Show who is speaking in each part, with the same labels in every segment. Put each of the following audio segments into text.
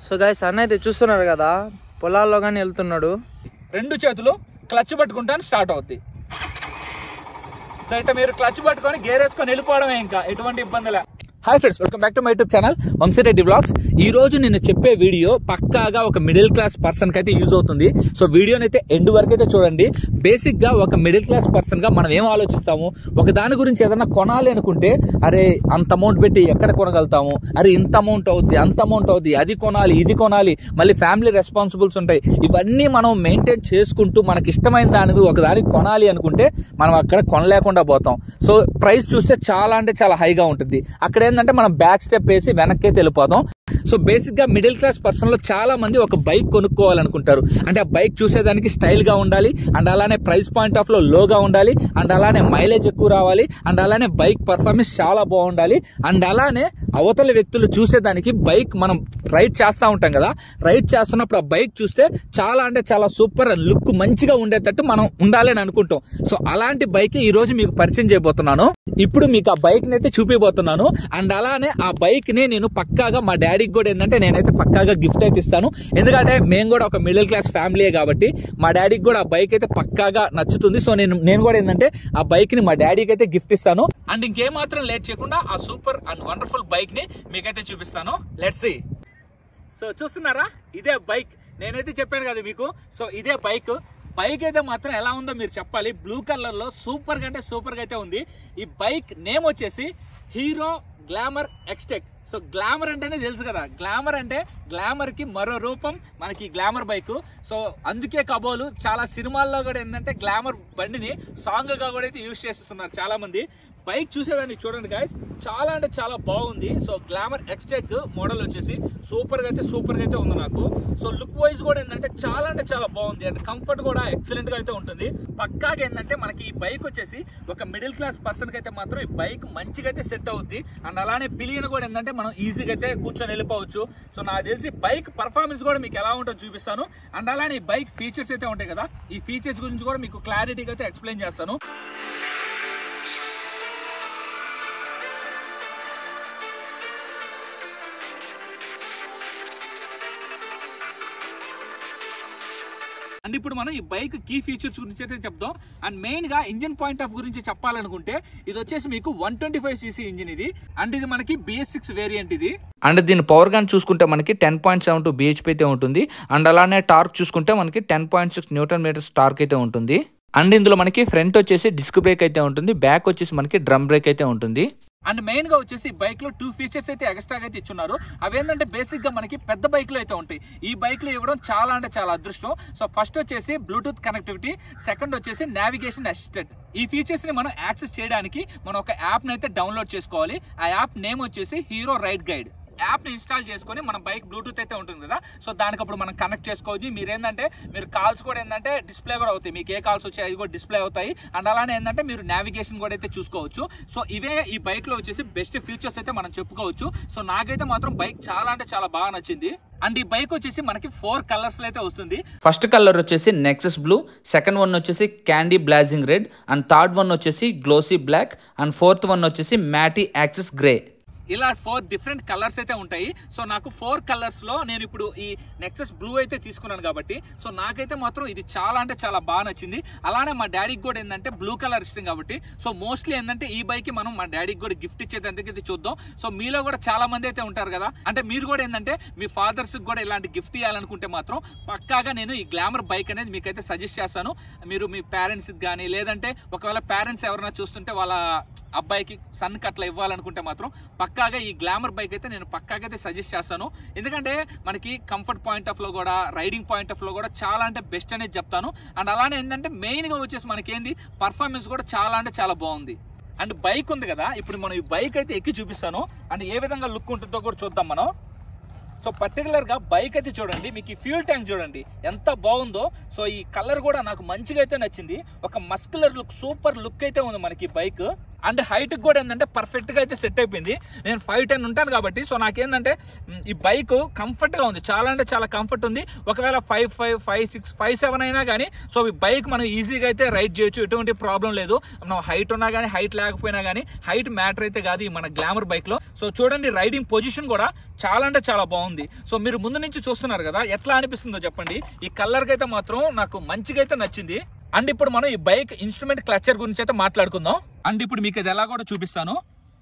Speaker 1: So guys అన్న అయితే చూస్తున్నారు కదా పొలాల్లో కానీ వెళ్తున్నాడు
Speaker 2: రెండు చేతులు క్లచ్ పట్టుకుంటాను స్టార్ట్ అవుద్ది సో ఇట్లా మీరు క్లచ్ పట్టుకొని గేర్ వేసుకొని వెళ్ళిపోవడమే ఇంకా ఎటువంటి ఇబ్బంది లే hi friends welcome back to my YouTube channel Vamsireddy blogs ఈ రోజు నేను చెప్పే వీడియో పక్కాగా ఒక మిడిల్ క్లాస్ పర్సన్ కి అయితే యూజ్ అవుతుంది సో వీడియోని అయితే ఎండ్ వరకు అయితే చూడండి బేసిక్ గా ఒక మిడిల్ క్లాస్ పర్సన్ గా మనం ఏం ఆలోచిస్తాము ఒక దాని గురించి ఏదైనా కొనాలి అనుకుంటే అరే అంత అమౌంట్ పెట్టి ఎక్కడ కొనగలుగుతాము అరే ఇంత అమౌంట్ అవుద్ది అంత అమౌంట్ అవుద్ది అది కొనాలి ఇది కొనాలి మళ్ళీ ఫ్యామిలీ రెస్పాన్సిబుల్స్ ఉంటాయి ఇవన్నీ మనం మెయింటైన్ చేసుకుంటూ మనకి ఇష్టమైన దానికి ఒక దానికి కొనాలి అనుకుంటే మనం అక్కడ కొనలేకుండా పోతాం సో ప్రైస్ చూస్తే చాలా అంటే చాలా హైగా ఉంటుంది అక్కడ ఏంటంటే మనం బ్యాక్ స్టెప్ వేసి వెనక్కి అయితే వెళ్ళిపోతాం సో బేసిక్ గా మిడిల్ క్లాస్ పర్సన్ లో చాలా మంది ఒక బైక్ కొనుక్కోవాలనుకుంటారు అంటే ఆ బైక్ చూసేదానికి స్టైల్ గా ఉండాలి అండ్ అలానే ప్రైస్ పాయింట్ ఆఫ్ లో లోగా ఉండాలి అండ్ అలానే మైలేజ్ ఎక్కువ రావాలి అండ్ అలానే బైక్ పర్ఫార్మెన్స్ చాలా బాగుండాలి అండ్ అలానే అవతల వ్యక్తులు చూసేదానికి బైక్ మనం రైడ్ చేస్తూ ఉంటాం కదా రైడ్ చేస్తున్నప్పుడు ఆ బైక్ చూస్తే చాలా అంటే చాలా సూపర్ లుక్ మంచిగా ఉండేటట్టు మనం ఉండాలి అని అనుకుంటాం సో అలాంటి బైక్ ఈ రోజు మీకు పరిచయం చేయబోతున్నాను ఇప్పుడు మీకు ఆ బైక్ ని అయితే చూపిపోతున్నాను అండ్ అలానే ఆ బైక్ ని నేను పక్కాగా మా డాడీకి కూడా ఏంటంటే నేనైతే పక్కాగా గిఫ్ట్ అయితే ఇస్తాను ఎందుకంటే మేము కూడా ఒక మిడిల్ క్లాస్ ఫ్యామిలీ కాబట్టి మా డాడీకి కూడా ఆ బైక్ అయితే పక్కాగా నచ్చుతుంది సో నేను నేను కూడా ఏంటంటే ఆ బైక్ ని మా డాడీకి అయితే గిఫ్ట్ ఇస్తాను అండ్ ఇంకేం మాత్రం లేట్ చేయకుండా ఆ సూపర్ అండ్ వండర్ఫుల్ బైక్ ని మీకైతే చూపిస్తాను లెట్స్ సీ సో చూస్తున్నారా ఇదే బైక్ నేనైతే చెప్పాను కదా మీకు సో ఇదే బైక్ బైక్ అయితే మాత్రం ఎలా ఉందో మీరు చెప్పాలి బ్లూ కలర్ లో సూపర్ గా అంటే సూపర్ గా అయితే ఉంది ఈ బైక్ నేమ్ వచ్చేసి hero glamour Xtec so glamour అంటేనే తెలుసు కదా గ్లామర్ అంటే గ్లామర్ కి మరో రూపం మనకి గ్లామర్ బైక్ సో అందుకే కబోలు చాలా సినిమాల్లో కూడా ఏంటంటే గ్లామర్ బండిని సాంగ్ గా కూడా అయితే యూజ్ చేస్తున్నారు చాలా మంది బైక్ చూసేదాన్ని చూడండి గాయస్ చాలా అంటే చాలా బాగుంది సో గ్లామర్ ఎక్స్టెక్ మోడల్ వచ్చేసి సూపర్ గా అయితే సూపర్ గా అయితే ఉంది నాకు సో లుక్ వైజ్ కూడా ఏంటంటే చాలా అంటే చాలా బాగుంది అండ్ కంఫర్ట్ కూడా ఎక్సలెంట్ గా అయితే ఉంటుంది పక్కాగా ఏంటంటే మనకి ఈ బైక్ వచ్చేసి ఒక మిడిల్ క్లాస్ పర్సన్ కి అయితే మాత్రం ఈ బైక్ మంచిగా అయితే సెట్ అవుద్ది అండ్ అలానే పిలియన్ కూడా ఏంటంటే మనం ఈజీగా అయితే కూర్చొని వెళ్ళిపోవచ్చు సో నాకు తెలిసి బైక్ పర్ఫార్మెన్స్ కూడా మీకు ఎలా ఉంటుందో చూపిస్తాను అండ్ అలానే ఈ బైక్ ఫీచర్స్ అయితే ఉంటాయి కదా ఈ ఫీచర్స్ గురించి కూడా మీకు క్లారిటీగా అయితే ఎక్స్ప్లెయిన్ చేస్తాను అండ్ ఇప్పుడు మనం ఈ బైక్ కీ ఫీచర్స్ గురించి అయితే చెప్దాం అండ్ మెయిన్ గా ఇంజిన్ పాయింట్ ఆఫ్ గురించి చెప్పాలనుకుంటే ఇది వచ్చేసి మీకు one twenty five CC engine ఇది అండ్ ఇది మనకి బిఎస్ సిక్స్ వేరియంట్ ఇది
Speaker 3: అండ్ దీని పవర్ గన్ చూసుకుంటే మనకి ten point seven two BHP అయితే ఉంటుంది అండ్ అలానే టార్క్ చూసుకుంటే మనకి ten point six newton meters torque అయితే ఉంటుంది అండ్ ఇందులో మనకి ఫ్రంట్ వచ్చేసి డిస్క్ బ్రేక్ అయితే ఉంటుంది బ్యాక్ వచ్చేసి మనకి డ్రమ్ బ్రేక్ అయితే ఉంటుంది
Speaker 2: అండ్ మెయిన్ గా వచ్చేసి బైక్ లో టూ ఫీచర్స్ అయితే ఎక్స్ట్రా అయితే ఇచ్చున్నారు అవేంటంటే బేసిక్ గా మనకి పెద్ద బైక్ లో అయితే ఉంటాయి ఈ బైక్ లో ఇవ్వడం చాలా అంటే చాలా అదృష్టం సో ఫస్ట్ వచ్చేసి బ్లూటూత్ కనెక్టివిటీ సెకండ్ వచ్చేసి నావిగేషన్ అసిస్టెంట్ ఈ ఫీచర్స్ ని మనం యాక్సెస్ చేయడానికి మనం ఒక యాప్ ని అయితే డౌన్లోడ్ చేసుకోవాలి ఆ యాప్ నేమ్ వచ్చేసి హీరో రైడ్ గైడ్ యాప్ ని ఇన్స్టాల్ చేసుకొని మన బైక్ బ్లూటూత్ అయితే ఉంటుంది కదా సో దానికి అప్పుడు మనం కనెక్ట్ చేసుకోవచ్చు మీరు ఏంటంటే మీరు కాల్స్ కూడా ఏంటంటే డిస్ప్లే కూడా అవుతాయి మీకు ఏ కాల్స్ వచ్చాయి అవి కూడా డిస్ప్లే అవుతాయి అండ్ అలానే ఏంటంటే మీరు నావిగేషన్ కూడా అయితే చూసుకోవచ్చు సో ఇవే ఈ బైక్ లో వచ్చేసి బెస్ట్ ఫీచర్స్ అయితే మనం చెప్పుకోవచ్చు సో నాకైతే మాత్రం బైక్ చాలా అంటే చాలా బాగా నచ్చింది అండ్ ఈ బైక్ వచ్చేసి మనకి ఫోర్ కలర్స్ లో అయితే వస్తుంది
Speaker 3: ఫస్ట్ కలర్ వచ్చేసి నెక్సస్ బ్లూ సెకండ్ వన్ వచ్చేసి candy blazing red and third one వచ్చేసి glossy black and fourth one వచ్చేసి మ్యాటీ యాక్సిస్ గ్రే
Speaker 2: ఇలా ఫోర్ డిఫరెంట్ కలర్స్ అయితే ఉంటాయి సో నాకు ఫోర్ కలర్స్ లో నేను ఇప్పుడు ఈ నెక్సస్ బ్లూ అయితే తీసుకున్నాను కాబట్టి సో నాకైతే మాత్రం ఇది చాలా అంటే చాలా బాగా నచ్చింది అలానే మా డాడీకి కూడా ఏంటంటే బ్లూ కలర్ ఇష్టం కాబట్టి సో మోస్ట్లీ ఏంటంటే ఈ బైక్ మనం మా డాడీకి కూడా గిఫ్ట్ ఇచ్చేదందుకు అయితే చూద్దాం సో మీలో కూడా చాలా మంది అయితే ఉంటారు కదా అంటే మీరు కూడా ఏంటంటే మీ ఫాదర్స్ కూడా ఇలాంటి గిఫ్ట్ ఇవ్వాలనుకుంటే మాత్రం పక్కాగా నేను ఈ గ్లామర్ బైక్ అనేది మీకైతే సజెస్ట్ చేస్తాను మీరు మీ పేరెంట్స్ కానీ లేదంటే ఒకవేళ పేరెంట్స్ ఎవరైనా చూస్తుంటే వాళ్ళ అబ్బాయికి సన్ అట్లా ఇవ్వాలనుకుంటే మాత్రం పక్కాగా ఈ గ్లామర్ బైక్ అయితే నేను పక్కాగా అయితే సజెస్ట్ చేస్తాను ఎందుకంటే మనకి కంఫర్ట్ పాయింట్ ఆఫ్ లో కూడా రైడింగ్ పాయింట్ ఆఫ్ లో కూడా చాలా అంటే బెస్ట్ అనేది చెప్తాను అండ్ అలానే ఏంటంటే మెయిన్ గా వచ్చేసి మనకి ఏంది పర్ఫార్మెన్స్ కూడా చాలా అంటే చాలా బాగుంది అండ్ బైక్ ఉంది కదా ఇప్పుడు మనం ఈ బైక్ అయితే ఎక్కి చూపిస్తాను అండ్ ఏ విధంగా లుక్ ఉంటుందో కూడా చూద్దాం మనం సో పర్టికులర్ గా బైక్ అయితే చూడండి మీకు ఈ ఫ్యూల్ ట్యాంక్ చూడండి ఎంత బాగుందో సో ఈ కలర్ కూడా నాకు మంచిగా అయితే నచ్చింది ఒక మస్కులర్ లుక్ సూపర్ లుక్ అయితే ఉంది మనకి బైక్ అండ్ హైట్ కూడా ఏంటంటే పర్ఫెక్ట్ గా అయితే సెట్ అయిపోయింది నేను ఫైవ్ టెన్ ఉంటాను కాబట్టి సో నాకేంటంటే మ్, ఈ బైక్ కంఫర్ట్ గా ఉంది చాలా అంటే చాలా కంఫర్ట్ ఉంది ఒకవేళ five five five six five seven అయినా కానీ సో ఈ బైక్ మనం ఈజీగా అయితే రైడ్ చేయొచ్చు ఎటువంటి ప్రాబ్లం లేదు మనం హైట్ ఉన్నా కానీ హైట్ లేకపోయినా కానీ హైట్ మ్యాటర్ అయితే కాదు ఈ మన గ్లామర్ బైక్ లో సో చూడండి రైడింగ్ పొజిషన్ కూడా చాలా అంటే చాలా బాగుంది సో మీరు ముందు నుంచి చూస్తున్నారు కదా ఎట్లా అనిపిస్తుందో చెప్పండి ఈ కలర్ అయితే మాత్రం నాకు మంచిగా అయితే నచ్చింది అండ్ ఇప్పుడు మనం ఈ బైక్ ఇన్స్ట్రుమెంట్ క్లచర్ గురించి అయితే మాట్లాడుకుందాం అండ్ ఇప్పుడు మీకు ఇది ఎలా కూడా చూపిస్తాను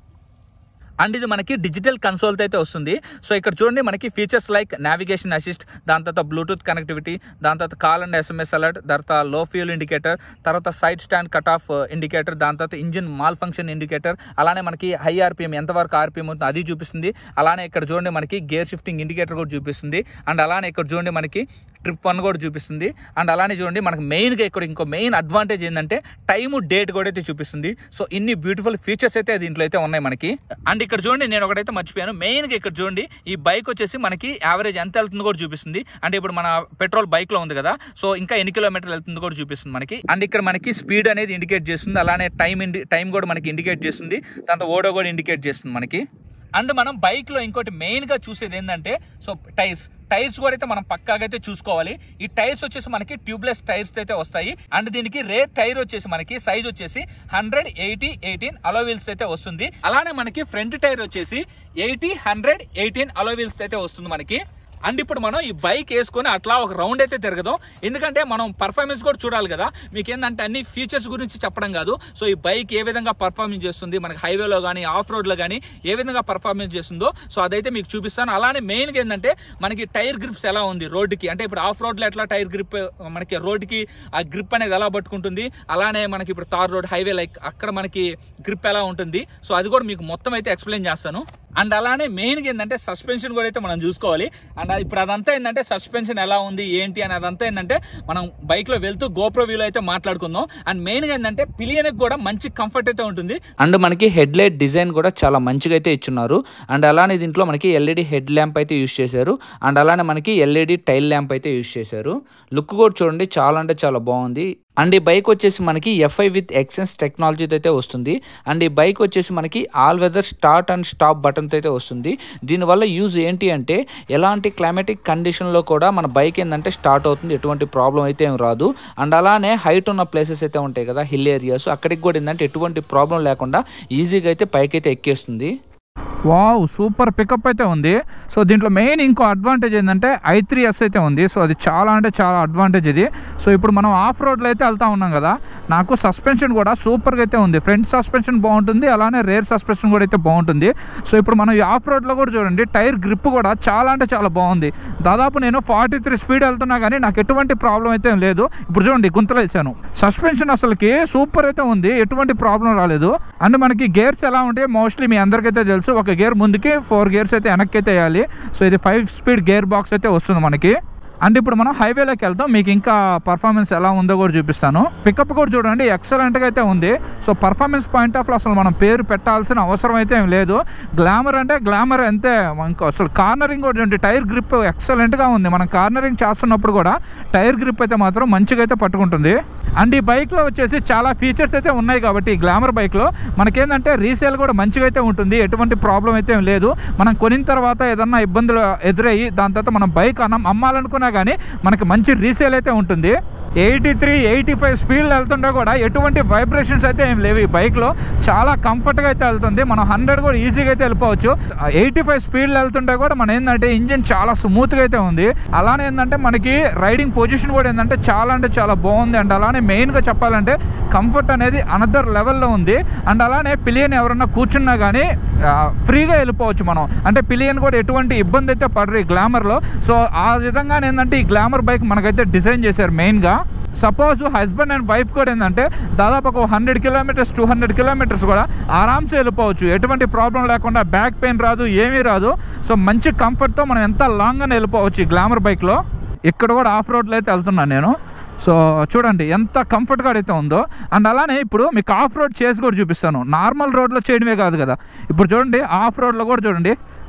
Speaker 2: అండ్ ఇది మనకి డిజిటల్ కన్సోల్ అయితే వస్తుంది సో ఇక్కడ చూడండి మనకి ఫీచర్స్ లైక్ నావిగేషన్ అసిస్ట్ దాని తర్వాత బ్లూటూత్ కనెక్టివిటీ దాని తర్వాత కాల్ అండ్ ఎస్ఎంఎస్ అలర్ట్ తర్వాత లో ఫ్యూల్ ఇండికేటర్ తర్వాత side stand cut off indicator దాని తర్వాత ఇంజిన్ మాల్ ఫంక్షన్ ఇండికేటర్ అలానే మనకి హై ఆర్పిఎం ఎంతవరకు ఆర్పిఎం ఉంటుందో అది చూపిస్తుంది అలానే ఇక్కడ చూడండి మనకి గేర్ షిఫ్టింగ్ ఇండికేటర్ కూడా చూపిస్తుంది అండ్ అలానే ఇక్కడ చూడండి మనకి ట్రిప్ వన్ కూడా చూపిస్తుంది అండ్ అలానే చూడండి మనకి మెయిన్గా ఇక్కడ ఇంకో మెయిన్ అడ్వాంటేజ్ ఏంటంటే టైము డేట్ కూడా అయితే చూపిస్తుంది సో ఇన్ని బ్యూటిఫుల్ ఫీచర్స్ అయితే దీంట్లో అయితే ఉన్నాయి మనకి అండ్ ఇక్కడ చూడండి నేను ఒకటైతే మర్చిపోయాను మెయిన్గా ఇక్కడ చూడండి ఈ బైక్ వచ్చేసి మనకి యావరేజ్ ఎంత వెళ్తుందో కూడా చూపిస్తుంది అంటే ఇప్పుడు మన పెట్రోల్ బైక్ లో ఉంది కదా సో ఇంకా ఎన్ని కిలోమీటర్లు వెళ్తుందో కూడా చూపిస్తుంది మనకి అండ్ ఇక్కడ మనకి స్పీడ్ అనేది ఇండికేట్ చేస్తుంది అలానే టైం టైం కూడా మనకి ఇండికేట్ చేస్తుంది దాంతో ఓడో కూడా ఇండికేట్ చేస్తుంది మనకి అండ్ మనం బైక్ లో ఇంకోటి మెయిన్ గా చూసేది ఏంటంటే సో టైర్స్ టైర్స్ కూడా అయితే మనం పక్కాగా అయితే చూసుకోవాలి ఈ టైర్స్ వచ్చేసి మనకి ట్యూబ్లెస్ టైర్స్ అయితే వస్తాయి అండ్ దీనికి రేర్ టైర్ వచ్చేసి మనకి సైజ్ వచ్చేసి హండ్రెడ్ ఎయిటీ ఎయిటీన్ అలోవీల్స్ అయితే వస్తుంది అలానే మనకి ఫ్రంట్ టైర్ వచ్చేసి ఎయిటీ హండ్రెడ్ ఎయిటీన్ అలోవీల్స్ అయితే వస్తుంది మనకి అండ్ ఇప్పుడు మనం ఈ బైక్ వేసుకొని అట్లా ఒక రౌండ్ అయితే తిరగదాం ఎందుకంటే మనం పర్ఫార్మెన్స్ కూడా చూడాలి కదా మీకు ఏంటంటే అన్ని ఫీచర్స్ గురించి చెప్పడం కాదు సో ఈ బైక్ ఏ విధంగా పర్ఫార్మెన్స్ చేస్తుంది మనకి హైవేలో కానీ ఆఫ్ రోడ్లో కానీ ఏ విధంగా పర్ఫార్మెన్స్ చేస్తుందో సో అదైతే మీకు చూపిస్తాను అలానే మెయిన్గా ఏంటంటే మనకి టైర్ గ్రిప్స్ ఎలా ఉంది రోడ్డుకి అంటే ఇప్పుడు ఆఫ్ రోడ్లో ఎట్లా టైర్ గ్రిప్ మనకి రోడ్డుకి ఆ గ్రిప్ అనేది ఎలా పట్టుకుంటుంది అలానే మనకి ఇప్పుడు తార్ రోడ్ హైవే లైక్ అక్కడ మనకి గ్రిప్ ఎలా ఉంటుంది సో అది కూడా మీకు మొత్తం అయితే ఎక్స్ప్లెయిన్ చేస్తాను అండ్ అలానే మెయిన్గా ఏంటంటే సస్పెన్షన్ కూడా అయితే మనం చూసుకోవాలి అండ్ ఇప్పుడు అదంతా ఏంటంటే సస్పెన్షన్ ఎలా ఉంది ఏంటి అని అదంతా ఏంటంటే మనం బైక్ లో వెళ్తూ గోప్రో వ్యూలో అయితే మాట్లాడుకుందాం అండ్ మెయిన్గా ఏంటంటే పిలియన్కి కూడా మంచి కంఫర్ట్ అయితే ఉంటుంది
Speaker 3: అండ్ మనకి హెడ్ లైట్ డిజైన్ కూడా చాలా మంచిగా అయితే ఇచ్చున్నారు అండ్ అలానే దీంట్లో మనకి ఎల్ఈడి హెడ్ ల్యాంప్ అయితే యూస్ చేశారు అండ్ అలానే మనకి ఎల్ఈడి టైల్ ల్యాంప్ అయితే యూస్ చేశారు లుక్ కూడా చూడండి చాలా అంటే చాలా బాగుంది అండ్ ఈ బైక్ వచ్చేసి మనకి ఎఫ్ఐ విత్ ఎక్సెన్స్ టెక్నాలజీతో అయితే వస్తుంది అండ్ ఈ బైక్ వచ్చేసి మనకి all weather start and stop బటన్తో అయితే వస్తుంది దీనివల్ల యూజ్ ఏంటి అంటే ఎలాంటి క్లైమాటిక్ కండిషన్లో కూడా మన బైక్ ఏంటంటే స్టార్ట్ అవుతుంది ఎటువంటి ప్రాబ్లం అయితే ఏం రాదు అండ్ అలానే హైట్ ఉన్న ప్లేసెస్ అయితే ఉంటాయి కదా హిల్ ఏరియాస్ అక్కడికి కూడా ఏంటంటే ఎటువంటి ప్రాబ్లం లేకుండా ఈజీగా అయితే పైకి అయితే ఎక్కేస్తుంది
Speaker 1: వావ్ సూపర్ పికప్ అయితే ఉంది సో దీంట్లో మెయిన్ ఇంకో అడ్వాంటేజ్ ఏంటంటే ఐ త్రీ ఎస్ అయితే ఉంది సో అది చాలా అంటే చాలా అడ్వాంటేజ్ ఇది సో ఇప్పుడు మనం ఆఫ్ రోడ్లో అయితే వెళ్తా ఉన్నాం కదా నాకు సస్పెన్షన్ కూడా సూపర్గా అయితే ఉంది ఫ్రంట్ సస్పెన్షన్ బాగుంటుంది అలానే రేర్ సస్పెన్షన్ కూడా అయితే బాగుంటుంది సో ఇప్పుడు మనం ఈ ఆఫ్ రోడ్లో కూడా చూడండి టైర్ గ్రిప్ కూడా చాలా అంటే చాలా బాగుంది దాదాపు నేను ఫార్టీ త్రీ స్పీడ్ వెళ్తున్నా కానీ నాకు ఎటువంటి ప్రాబ్లం అయితే ఏం లేదు ఇప్పుడు చూడండి గుంతలో వేసాను సస్పెన్షన్ అసలుకి సూపర్ అయితే ఉంది ఎటువంటి ప్రాబ్లం రాలేదు అండ్ మనకి గేర్స్ ఎలా ఉంటాయి మోస్ట్లీ మీ అందరికైతే తెలుసు ఒక గేర్ ముందుకి ఫోర్ గేర్స్ అయితే వెనక్కి అయితే వేయాలి సో ఇది ఫైవ్ స్పీడ్ గేర్ బాక్స్ అయితే వస్తుంది మనకి అండ్ ఇప్పుడు మనం హైవేలోకి వెళ్తాం మీకు ఇంకా పర్ఫార్మెన్స్ ఎలా ఉందో కూడా చూపిస్తాను పికప్ కూడా చూడండి ఎక్సలెంట్గా అయితే ఉంది సో పర్ఫార్మెన్స్ పాయింట్ ఆఫ్ అసలు మనం పేరు పెట్టాల్సిన అవసరం అయితే ఏం లేదు గ్లామర్ అంటే గ్లామర్ అంతే మనకు అసలు కార్నరింగ్ కూడా చూడండి టైర్ గ్రిప్ ఎక్సలెంట్గా ఉంది మనం కార్నరింగ్ చేస్తున్నప్పుడు కూడా టైర్ గ్రిప్ అయితే మాత్రం మంచిగా అయితే పట్టుకుంటుంది అండ్ ఈ బైక్లో వచ్చేసి చాలా ఫీచర్స్ అయితే ఉన్నాయి కాబట్టి ఈ గ్లామర్ బైక్లో మనకేంటంటే రీసేల్ కూడా మంచిగా అయితే ఉంటుంది ఎటువంటి ప్రాబ్లం అయితే ఏం లేదు మనం కొనిన తర్వాత ఏదన్నా ఇబ్బందులు ఎదురయ్యి దాని తర్వాత మనం బైక్ అన్నం అమ్మాలనుకున్నా కానీ మనకి మంచి రీసేల్ అయితే ఉంటుంది ఎయిటీ త్రీ ఎయిటీ ఫైవ్ స్పీడ్లో వెళ్తుంటే కూడా ఎటువంటి వైబ్రేషన్స్ అయితే ఏం లేవు ఈ బైక్లో చాలా కంఫర్ట్గా అయితే వెళ్తుంది మనం హండ్రెడ్ కూడా ఈజీగా అయితే వెళ్ళిపోవచ్చు ఎయిటీ ఫైవ్ స్పీడ్లో వెళ్తుంటే కూడా మన ఏంటంటే ఇంజిన్ చాలా స్మూత్గా అయితే ఉంది అలానే ఏంటంటే మనకి రైడింగ్ పొజిషన్ కూడా ఏంటంటే చాలా అంటే చాలా బాగుంది అండ్ అలానే మెయిన్గా చెప్పాలంటే కంఫర్ట్ అనేది అనదర్ లెవెల్లో ఉంది అండ్ అలానే పిలియన్ ఎవరన్నా కూర్చున్నా కానీ ఫ్రీగా వెళ్ళిపోవచ్చు మనం అంటే పిలియన్ కూడా ఎటువంటి ఇబ్బంది అయితే పడరు ఈ గ్లామర్లో సో ఆ విధంగా ఏంటంటే ఈ గ్లామర్ బైక్ మనకైతే డిజైన్ చేశారు మెయిన్గా సపోజ్ హస్బెండ్ అండ్ వైఫ్ కూడా ఏంటంటే దాదాపు ఒక hundred kilometres two hundred kilometres కూడా ఆరామ్సే వెళ్ళిపోవచ్చు ఎటువంటి ప్రాబ్లం లేకుండా బ్యాక్ పెయిన్ రాదు ఏమీ రాదు సో మంచి కంఫర్ట్తో మనం ఎంత లాంగ్ అని వెళ్ళిపోవచ్చు ఈ గ్లామర్ బైక్లో ఇక్కడ కూడా ఆఫ్ రోడ్లో అయితే వెళ్తున్నాను నేను సో చూడండి ఎంత కంఫర్ట్గా అయితే ఉందో అండ్ అలానే ఇప్పుడు మీకు ఆఫ్ రోడ్ చేసి కూడా చూపిస్తాను నార్మల్ రోడ్లో చేయడమే కాదు కదా ఇప్పుడు చూడండి ఆఫ్ రోడ్లో కూడా చూడండి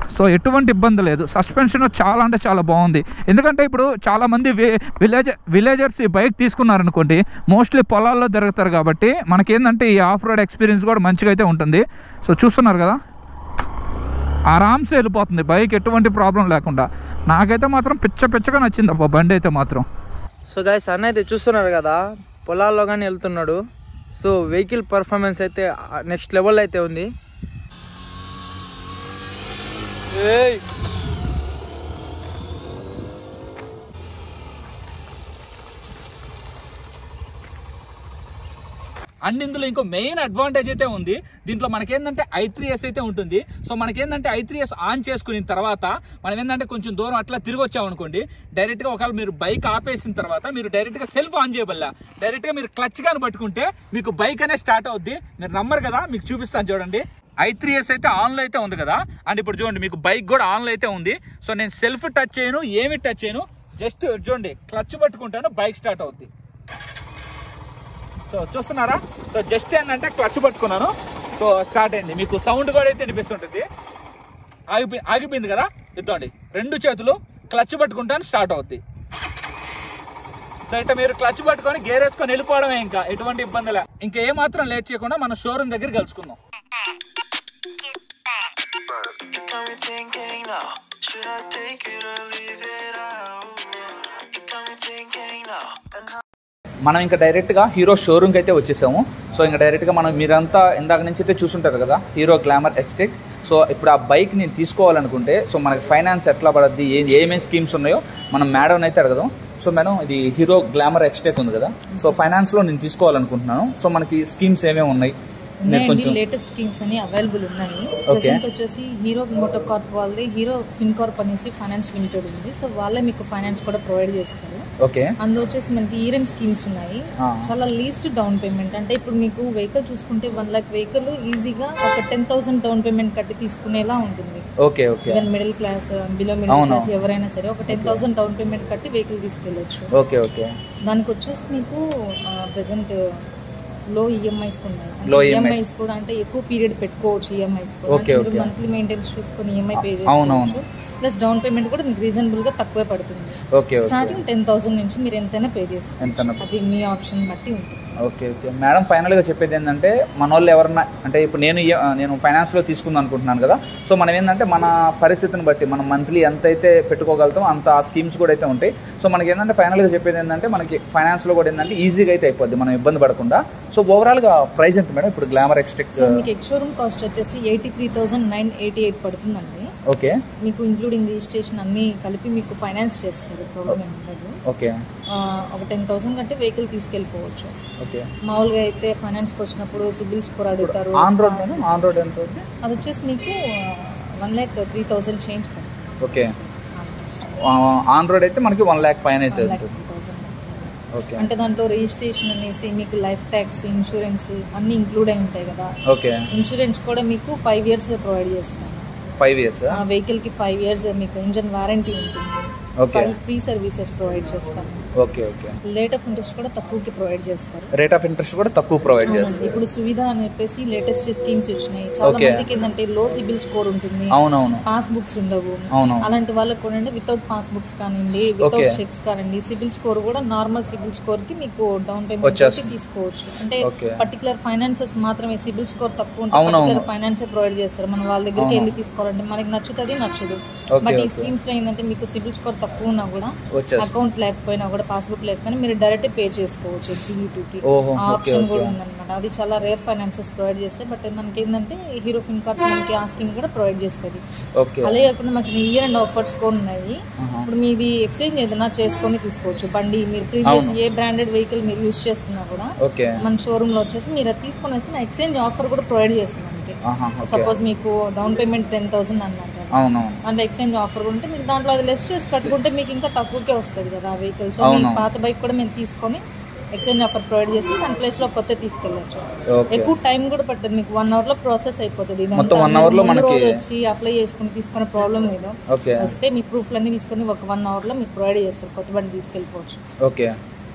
Speaker 1: సో ఎటువంటి ఇబ్బంది లేదు సస్పెన్షన్ చాలా అంటే చాలా బాగుంది ఎందుకంటే ఇప్పుడు చాలామంది విలేజ్ విలేజర్స్ ఈ బైక్ తీసుకున్నారనుకోండి మోస్ట్లీ పొలాల్లో తిరుగుతారు కాబట్టి మనకేందంటే ఈ ఆఫ్ రోడ్ ఎక్స్పీరియన్స్ కూడా మంచిగా అయితే ఉంటుంది సో చూస్తున్నారు కదా ఆరామ్సే వెళ్ళిపోతుంది బైక్ ఎటువంటి ప్రాబ్లం లేకుండా నాకైతే మాత్రం పిచ్చ పిచ్చగా నచ్చింది అబ్బా బండి అయితే మాత్రం
Speaker 4: సో గాయస్ అన్న అయితే చూస్తున్నారు కదా పొలాల్లో కానీ వెళ్తున్నాడు సో వెహికల్ పర్ఫార్మెన్స్ అయితే నెక్స్ట్ లెవెల్ అయితే ఉంది ఏయ్
Speaker 2: అండ్ ఇందులో ఇంకో మెయిన్ అడ్వాంటేజ్ అయితే ఉంది దీంట్లో మనకేంటంటే ఐ త్రీ ఎస్ అయితే ఉంటుంది సో మనకేంటంటే ఐ త్రీ ఎస్ ఆన్ చేసుకున్న తర్వాత మనం ఏంటంటే కొంచెం దూరం అట్లా తిరిగి వచ్చామనుకోండి డైరెక్ట్ గా ఒకవేళ మీరు బైక్ ఆపేసిన తర్వాత మీరు డైరెక్ట్ గా సెల్ఫ్ ఆన్ చేయబల్లా డైరెక్ట్ గా మీరు క్లచ్ గాని పట్టుకుంటే మీకు బైక్ అనేది స్టార్ట్ అవుద్ది మీరు నమ్మరు కదా మీకు చూపిస్తాను చూడండి ఐ త్రీ ఎస్ అయితే ఆన్లో అయితే ఉంది కదా అండ్ ఇప్పుడు చూడండి మీకు బైక్ కూడా ఆన్లో అయితే ఉంది సో నేను సెల్ఫ్ టచ్ చేయను ఏమి టచ్ చేయను జస్ట్ చూడండి క్లచ్ పట్టుకుంటాను బైక్ స్టార్ట్ అవుద్ది సో చూస్తున్నారా సో జస్ట్ ఏంటంటే క్లచ్ పట్టుకున్నాను సో స్టార్ట్ అయింది మీకు సౌండ్ కూడా అయితే వినిపిస్తుంటుంది ఆగిపోయి ఆగిపోయింది కదా ఇద్దండి రెండు చేతులు క్లచ్ పట్టుకుంటాను స్టార్ట్ అవుద్ది సో ఇట్లా మీరు క్లచ్ పట్టుకొని గేర్ వేసుకొని వెళ్ళిపోవడమే ఇంకా ఎటువంటి ఇబ్బంది లే ఇంకా ఏ మాత్రం లేట్ చేయకుండా మన షోరూమ్ దగ్గర కలుసుకుందాం
Speaker 5: You got me thinking now. Should I take it or leave it out? You got me thinking now. And how
Speaker 2: మనం ఇంకా డైరెక్ట్గా హీరో షోరూమ్కి అయితే వచ్చేసాము సో ఇంకా డైరెక్ట్గా మనం మీరంతా ఇందాక నుంచి అయితే చూసుంటారు కదా హీరో గ్లామర్ ఎక్స్టెక్ సో ఇప్పుడు ఆ బైక్ నేను తీసుకోవాలనుకుంటే సో మనకి ఫైనాన్స్ ఎట్లా పడద్ది ఏ ఏమేమి స్కీమ్స్ ఉన్నాయో మనం మేడం అయితే అడగదాం సో మేడం ఇది హీరో గ్లామర్ ఎక్స్టెక్ ఉంది కదా సో ఫైనాన్స్లో నేను తీసుకోవాలనుకుంటున్నాను సో మనకి స్కీమ్స్ ఏమేమి ఉన్నాయి మీరు
Speaker 6: ఉన్నాయండి
Speaker 2: కొంచెం
Speaker 6: లేటెస్ట్ స్కీమ్స్ అని అవైలబుల్ ఉన్నాయి ప్రెసెంట్ వచ్చేసి హీరో మోటో కార్ప్ వాళ్ళది హీరో ఫిన్ కార్ప్ అనేసి ఫైనాన్స్ లిమిటెడ్ ఉంది సో వాళ్ళే మీకు ఫైనాన్స్ కూడా ప్రొవైడ్ చేస్తారు
Speaker 2: ఓకే
Speaker 6: అందులో వచ్చేసి మనకి ఈరెన్ స్కీమ్స్ ఉన్నాయి
Speaker 2: ఆ.
Speaker 6: చాలా లీస్ట్ డౌన్ పేమెంట్ అంటే ఇప్పుడు మీకు వెహికల్ చూసుకుంటే వన్ లాక్ వెహికల్ ఈజీగా ఒక టెన్ థౌసండ్ డౌన్ పేమెంట్ కట్టి తీసుకునేలా ఉంటుంది
Speaker 2: okay okay
Speaker 6: even middle class below middle
Speaker 2: అవును.
Speaker 6: క్లాస్ ఎవరైనా సరే ఒక టెన్ థౌసండ్ డౌన్ పేమెంట్ కట్టి వెహికల్ తీసుకెళ్ళొచ్చు
Speaker 2: ఓకే ఓకే
Speaker 6: దానికి వచ్చేసి మీకు ప్రెసెంట్ లో ఈఎంఐస్ ఉన్నాయి
Speaker 2: Low EMIs.
Speaker 6: ఈఎంఐస్ కూడా అంటే ఎక్కువ పీరియడ్ పెట్టుకోవచ్చు ఈఎంఐస్ కూడా
Speaker 2: Okay,
Speaker 6: అంటే
Speaker 2: okay.
Speaker 6: మంత్లీ మెయింటెనెన్స్ చూసుకొని ఈఎంఐ పే
Speaker 2: అవునవును.
Speaker 6: చేసుకోవచ్చు ప్లస్ డౌన్ పేమెంట్ కూడా మీకు రీజనబుల్ గా తక్కువే పడుతుంది
Speaker 2: okay okay
Speaker 6: starting ten thousand నుంచి మీరు ఎంతైనా పే చేసుకోవచ్చు
Speaker 2: ఎంతైనా
Speaker 6: అది మీ ఆప్షన్ బట్టి ఉంటుంది
Speaker 2: ఓకే ఓకే మేడం ఫైనల్గా చెప్పేది ఏంటంటే మన వాళ్ళు ఎవరన్నా అంటే ఇప్పుడు నేను ఈ- నేను ఫైనాన్స్లో తీసుకుందాం అనుకుంటున్నాను కదా సో మనం ఏంటంటే మన పరిస్థితిని బట్టి మనం మంత్లీ ఎంత అయితే పెట్టుకోగలుగుతాం అంత ఆ స్కీమ్స్ కూడా అయితే ఉంటాయి సో మనకి ఏంటంటే ఫైనల్గా చెప్పేది ఏంటంటే మనకి ఫైనాన్స్లో కూడా ఏంటంటే ఈజీగా అయితే అయిపోద్ది మనం ఇబ్బంది పడకుండా సో ఓవరాల్గా ప్రైస్ ఎంత మేడం ఇప్పుడు గ్లామర్ ఎక్స్టెక్
Speaker 6: సో మీకు ఎక్స్షోరూమ్ కాస్ట్ వచ్చేసి eighty three thousand nine eighty eight పడుతుందండి
Speaker 2: ఓకే
Speaker 6: మీకు ఇంక్లూడింగ్ రిజిస్ట్రేషన్ అన్ని కలిపి మీకు ఫైనాన్స్ చేస్తారు ప్రాబ్లం ఏమి ఉండదు
Speaker 2: ఓకే
Speaker 6: ఆ, ఒక టెన్ థౌసండ్ కంటే వెహికల్ తీసుకెళ్ళిపోవచ్చు
Speaker 2: ఓకే
Speaker 6: మామూలుగా అయితే ఫైనాన్స్కి వచ్చినప్పుడు సిబిల్ స్కోర్ అడుగుతారు
Speaker 2: on road madam on road ఎంత అవుతుంది
Speaker 6: అది వచ్చేసి మీకు one lakh three thousand change
Speaker 2: okay on road అయితే మనకి వన్ ల్యాక్ పైన అయితే
Speaker 6: ల్యాక్
Speaker 2: అవుతుంది
Speaker 6: త్రీ థౌసండ్
Speaker 2: ఓకే
Speaker 6: అంటే దాంట్లో రిజిస్ట్రేషన్ అనేసి మీకు లైఫ్ ట్యాక్స్ ఇన్సూరెన్స్ అన్ని ఇంక్లూడ్ అయి ఉంటాయి కదా
Speaker 2: ఓకే
Speaker 6: ఇన్సూరెన్స్ కూడా మీకు ఫైవ్ ఇయర్స్ ప్రొవైడ్ చేస్తాను
Speaker 2: ఫైవ్ ఇయర్స్
Speaker 6: ఆ వెహికల్ కి ఫైవ్ ఇయర్స్ మీకు ఇంజన్ వారంటీ ఉంటుంది
Speaker 2: Okay.
Speaker 6: Five free services provide చేస్తాను
Speaker 2: okay okay
Speaker 6: rate of interest కూడా తక్కువకి ప్రొవైడ్ చేస్తారు
Speaker 2: రేట్ ఆఫ్ ఇంట్రెస్ట్ కూడా తక్కువ ప్రొవైడ్
Speaker 6: అవునండి.
Speaker 2: చేస్తారు
Speaker 6: ఇప్పుడు సువిధ అని చెప్పేసి లేటెస్ట్ స్కీమ్స్ వచ్చినాయి చాలా
Speaker 2: Okay.
Speaker 6: మందికి ఏంటంటే లో సిబిల్ స్కోర్ ఉంటుంది
Speaker 2: అవునవును
Speaker 6: పాస్ బుక్స్ ఉండవు
Speaker 2: అవును
Speaker 6: అలాంటి వాళ్ళకి కూడా వితౌట్ పాస్ బుక్స్ కానివ్వండి వితౌట్
Speaker 2: Okay.
Speaker 6: చెక్స్ కానివ్వండి సిబిల్ స్కోర్ కూడా నార్మల్ సిబిల్ స్కోర్ కి మీకు డౌన్ పేమెంట్
Speaker 2: వచ్చేస్తుంది.
Speaker 6: తీసుకోవచ్చు అంటే
Speaker 2: Okay.
Speaker 6: పర్టికులర్ ఫైనాన్సెస్ మాత్రమే సిబిల్ స్కోర్ తక్కువ ఉంటే
Speaker 2: అవునవును.
Speaker 6: పర్టికులర్ ఫైనాన్స్ ప్రొవైడ్ చేస్తారు మనం వాళ్ళ దగ్గరికి వెళ్ళి తీసుకోవాలంటే మనకి నచ్చుతుంది నచ్చదు
Speaker 2: Okay,
Speaker 6: బట్ ఈ
Speaker 2: okay.
Speaker 6: స్కీమ్స్ లో ఏంటంటే మీకు సిబిల్ స్కోర్ తక్కువ ఉన్నా కూడా
Speaker 2: వచ్చేస్తుంది
Speaker 6: అకౌంట్ లేకపోయినా కూడా పాస్బుక్ లేకపోయినా మీరు డైరెక్ట్ పే చేసుకోవచ్చు ఎగ్జిక్యూటివ్ కి
Speaker 2: ఓహో,
Speaker 6: ఆ
Speaker 2: okay,
Speaker 6: ఆప్షన్ కూడా
Speaker 2: okay.
Speaker 6: ఉందన్నమాట అది చాలా రేర్ ఫైనాన్సెస్ ప్రొవైడ్ చేస్తాయి బట్ మనకి ఏంటంటే హీరో ఫిన్ కార్డ్ మనకి ఆ స్కీమ్ కూడా ప్రొవైడ్ చేస్తుంది
Speaker 2: ఓకే
Speaker 6: అలాగే కాకుండా మాకు ఇయర్ అండ్ ఆఫర్స్ కూడా ఉన్నాయి
Speaker 2: ఆహా.
Speaker 6: ఇప్పుడు మీది ఎక్స్చేంజ్ ఏదైనా చేసుకొని తీసుకోవచ్చు బండి మీరు ప్రీవియస్
Speaker 2: అవును.
Speaker 6: ఏ బ్రాండెడ్ వెహికల్ మీరు యూస్ చేస్తున్నా కూడా
Speaker 2: ఓకే
Speaker 6: మన షోరూమ్ లో వచ్చేసి మీరు అది తీసుకొని వస్తే ఎక్స్చేంజ్ ఆఫర్ కూడా ప్రొవైడ్ చేస్తాం మనకి
Speaker 2: ఆహా, ఓకే
Speaker 6: సపోజ్ మీకు డౌన్ పేమెంట్ టెన్ థౌసండ్ అన్నారు కదా
Speaker 2: అవునవును
Speaker 6: అంటే ఎక్స్చేంజ్ ఆఫర్ కూడా ఉంటే మీకు దాంట్లో అది లెస్ చేసి కట్టుకుంటే మీకు ఇంకా తక్కువకే వస్తుంది కదా ఆ వెహికల్ సో మీ
Speaker 2: అవును.
Speaker 6: పాత బైక్ కూడా మేము తీసుకొని ఎక్స్చేంజ్ ఆఫర్ ప్రొవైడ్ చేసి దాని ప్లేస్ లో కొత్త తీసుకెళ్ళచ్చు
Speaker 2: ఓకే
Speaker 6: ఎక్కువ టైం కూడా పట్టదు మీకు వన్ అవర్ లో ప్రాసెస్ అయిపోతుంది ఇదంతా
Speaker 2: మొత్తం one
Speaker 6: మీరు
Speaker 2: hour లో
Speaker 6: ముందు
Speaker 2: మనకి-
Speaker 6: రోజు వచ్చి అప్లై చేసుకుని తీసుకునే ప్రాబ్లం లేదు
Speaker 2: ఓకే
Speaker 6: వస్తే మీ ప్రూఫ్లు అన్ని తీసుకొని ఒక వన్ అవర్ లో మీకు ప్రొవైడ్ చేస్తారు కొత్త బండి తీసుకెళ్ళిపోవచ్చు
Speaker 2: ఓకే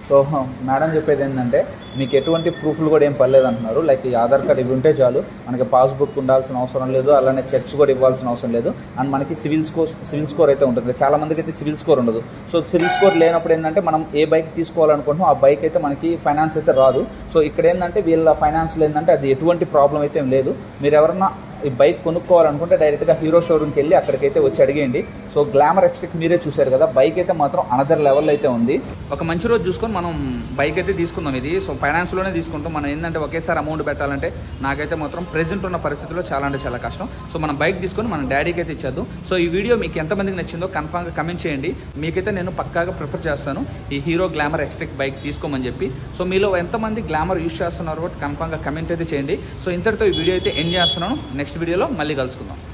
Speaker 2: సో మేడం చెప్పేది ఏంటంటే మీకు ఎటువంటి ప్రూఫ్లు కూడా ఏం పర్లేదు అంటున్నారు లైక్ ఈ ఆధార్ కార్డ్ ఇవి ఉంటే చాలు మనకి పాస్బుక్ ఉండాల్సిన అవసరం లేదు అలానే చెక్స్ కూడా ఇవ్వాల్సిన అవసరం లేదు అండ్ మనకి సివిల్ స్కోర్ సివిల్ స్కోర్ అయితే ఉంటుంది చాలా మందికి అయితే సివిల్ స్కోర్ ఉండదు సో సివిల్ స్కోర్ లేనప్పుడు ఏంటంటే మనం ఏ బైక్ తీసుకోవాలనుకుంటున్నాం ఆ బైక్ అయితే మనకి ఫైనాన్స్ అయితే రాదు సో ఇక్కడ ఏంటంటే వీళ్ళ ఫైనాన్స్లో ఏంటంటే అది ఎటువంటి ప్రాబ్లం అయితే ఏం లేదు మీరు ఎవరన్నా ఈ బైక్ కొనుక్కోవాలనుకుంటే డైరెక్ట్గా హీరో షోరూమ్కి వెళ్ళి అక్కడికైతే వచ్చి అడిగేయండి సో గ్లామర్ ఎక్స్ట్రిక్ మీరే చూశారు కదా బైక్ అయితే మాత్రం అనదర్ లెవెల్ అయితే ఉంది
Speaker 3: ఒక మంచి రోజు చూసుకొని మనం బైక్ అయితే తీసుకుందాం ఇది సో ఫైనాన్స్లోనే తీసుకుంటాం మనం ఏంటంటే ఒకేసారి అమౌంట్ పెట్టాలంటే నాకైతే మాత్రం ప్రెజెంట్ ఉన్న పరిస్థితుల్లో చాలా అంటే చాలా కష్టం సో మనం బైక్ తీసుకొని మన డాడీకి అయితే ఇచ్చేద్దాం సో ఈ వీడియో మీకు ఎంతమందికి నచ్చిందో కన్ఫామ్గా కమెంట్ చేయండి మీకైతే నేను పక్కాగా ప్రిఫర్ చేస్తాను ఈ హీరో గ్లామర్ ఎక్స్ట్రిక్ బైక్ తీసుకోమని చెప్పి సో మీలో ఎంతమంది గ్లామర్ యూస్ చేస్తున్నారో కూడా కన్ఫామ్గా కమెంట్ అయితే చేయండి సో ఇంతటితో ఈ వీడియో అయితే ఎండ్ చేస్తున్నాను నెక్స్ట్ వీడియోలో మళ్ళీ కలుసుకుందాం